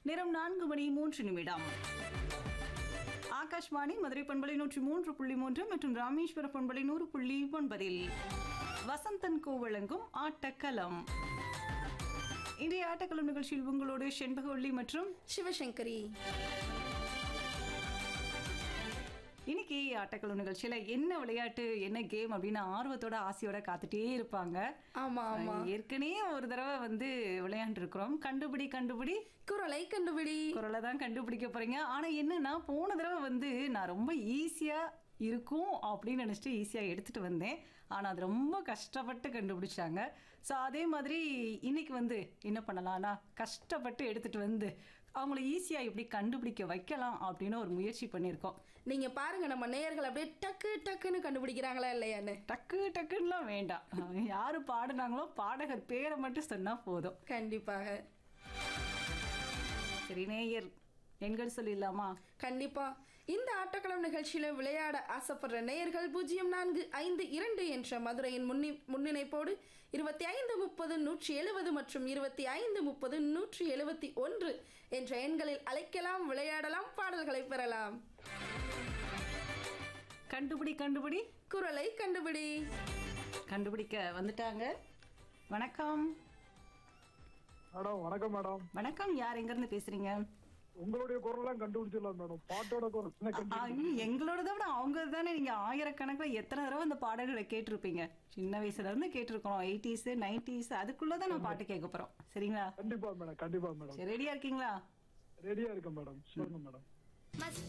நேரம் நான்கு மணி மூன்று நிமிடம் ஆகாஷ்வாணி மதுரை பண்பலை நூற்றி மூன்று புள்ளி மூன்று மற்றும் ராமேஸ்வர பண்பலை நூறு புள்ளி ஒன்பதில் வசந்தன் கோ வழங்கும் ஆட்டக்களம் இன்றைய ஆட்டக்களம் நிகழ்ச்சியில் உங்களோடு செண்பகவள்ளி மற்றும் சிவசங்கரி இன்னைக்கு ஆட்டக்களம் நிகழ்ச்சியில என்ன விளையாட்டு என்ன கேம் அப்படின்னு ஆர்வத்தோட ஆசையோட காத்துட்டே இருப்பாங்க ஆமா ஆமா ஏற்கனவே ஒரு தடவை வந்து விளையாண்டு இருக்கிறோம் கண்டுபிடி கண்டுபிடி குரலை கண்டுபிடி குரலை தான் கண்டுபிடிக்க போறீங்க ஆனா என்னன்னா போன தடவை வந்து நான் ரொம்ப ஈஸியா இருக்கும் அப்படின்னு நினச்சிட்டு ஈஸியாக எடுத்துகிட்டு வந்தேன் ஆனால் அது ரொம்ப கஷ்டப்பட்டு கண்டுபிடிச்சாங்க ஸோ அதே மாதிரி இன்னைக்கு வந்து என்ன பண்ணலாம்னா கஷ்டப்பட்டு எடுத்துகிட்டு வந்து அவங்கள ஈஸியாக எப்படி கண்டுபிடிக்க வைக்கலாம் அப்படின்னு ஒரு முயற்சி பண்ணியிருக்கோம் நீங்க பாருங்க நம்ம நேயர்கள் அப்படியே டக்கு டக்குன்னு கண்டுபிடிக்கிறாங்களா இல்லையான்னு டக்கு டக்குன்னுலாம் வேண்டாம் யார் பாடுனாங்களோ பாடகர் பேரை மட்டும் சொன்னால் போதும் கண்டிப்பாக சரி நேயர் எண்கள் சொல்லிடலாமா கண்டிப்பா இந்த ஆட்டக்களம் நிகழ்ச்சியில விளையாட ஆசைப்படுற நேயர்கள் பூஜ்ஜியம் நான்கு ஐந்து இரண்டு என்ற மதுரையின் முன்னி முன்னிணைப்போடு இருபத்தி ஐந்து முப்பது நூற்றி எழுபது மற்றும் இருபத்தி ஐந்து முப்பது நூற்றி எழுபத்தி ஒன்று என்ற எண்களில் அழைக்கலாம் விளையாடலாம் பாடல்களை பெறலாம் கண்டுபிடி கண்டுபிடி குரலை கண்டுபிடி கண்டுபிடிக்க வந்துட்டாங்க வணக்கம் மேடம் வணக்கம் மேடம் வணக்கம் யார் எங்கேருந்து பேசுறீங்க உங்களுடைய குரல்லாம் கண்டுபிடிச்சிடலாம் மேடம் பாட்டோட குரல் என்ன கண்டு- ஐயோ, எங்களோடத விட அவங்க தானே நீங்க ஆயிரக்கணக்கில் எத்தனை தடவை அந்த பாடல்களை கேட்டிருப்பீங்க சின்ன வயசுல இருந்து கேட்டிருக்கிறோம் எயிட்டிஸ் நைன்டிஸ் அதுக்குள்ளதான் நான் பாட்டு கேட்க போறோம் சரிங்களா கண்டிப்பா மேடம் கண்டிப்பா மேடம் சரி ரெடியா இருக்கீங்களா ரெடியா இருக்கேன் மேடம் சொல்லுங்க மேடம் மஸ்ட்